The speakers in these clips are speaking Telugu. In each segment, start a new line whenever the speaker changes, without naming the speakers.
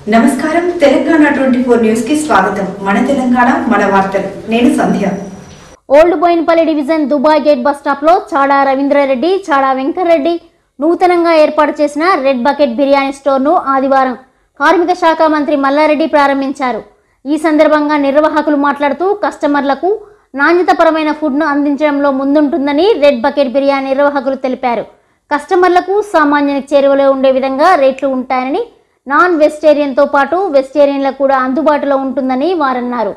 నమస్కారం తెలంగాణ ట్వంటీ ఫోర్ న్యూస్ కి స్వాగతం మన తెలంగాణ మన వార్తలు నేను Sandhya
old Bowenpally division Dubai gate bus stop లో చాడా రవీంద్రారెడ్డి చాడా వెంకటరెడ్డి నూతనంగా ఏర్పాటు చేసిన రెడ్ బకెట్ బిర్యానీ స్టోర్ ను ఆదివారం కార్మిక శాఖ మంత్రి మల్లారెడ్డి ప్రారంభించారు ఈ సందర్భంగా నిర్వాహకులు మాట్లాడుతూ కస్టమర్లకు నాణ్యతపరమైన ఫుడ్ ను అందించడంలో ముందుంటుందని రెడ్ బకెట్ బిర్యానీ నిర్వాహకులు తెలిపారు కస్టమర్లకు సామాన్యునికి చేరువలో ఉండే విధంగా రేట్లు ఉంటాయని నాన్ వెజిటేరియన్తో పాటు వెజిటేరియన్లకు కూడా అందుబాటులో ఉంటుందని వారన్నారు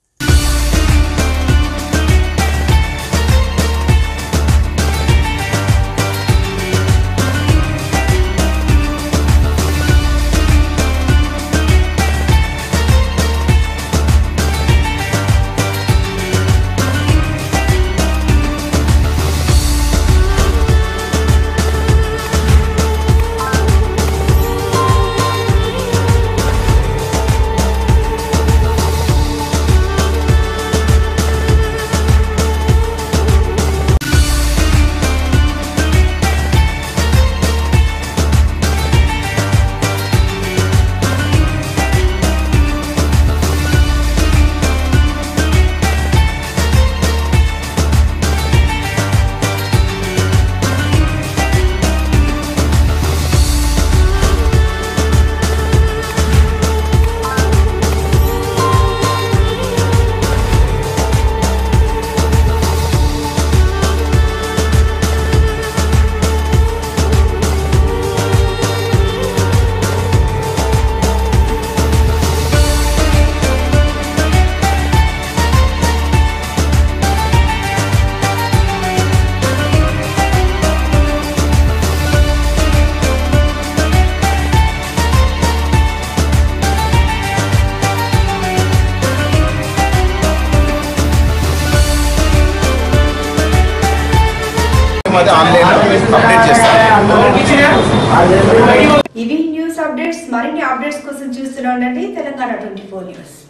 అది ఆన్లైన్ అప్డేట్ చేస్తాను
ఇవి న్యూస్ అప్డేట్స్ మరిన్ని అప్డేట్స్ కోసం చూస్తూనే ఉండండి తెలంగాణ ట్వంటీ ఫోర్ న్యూస్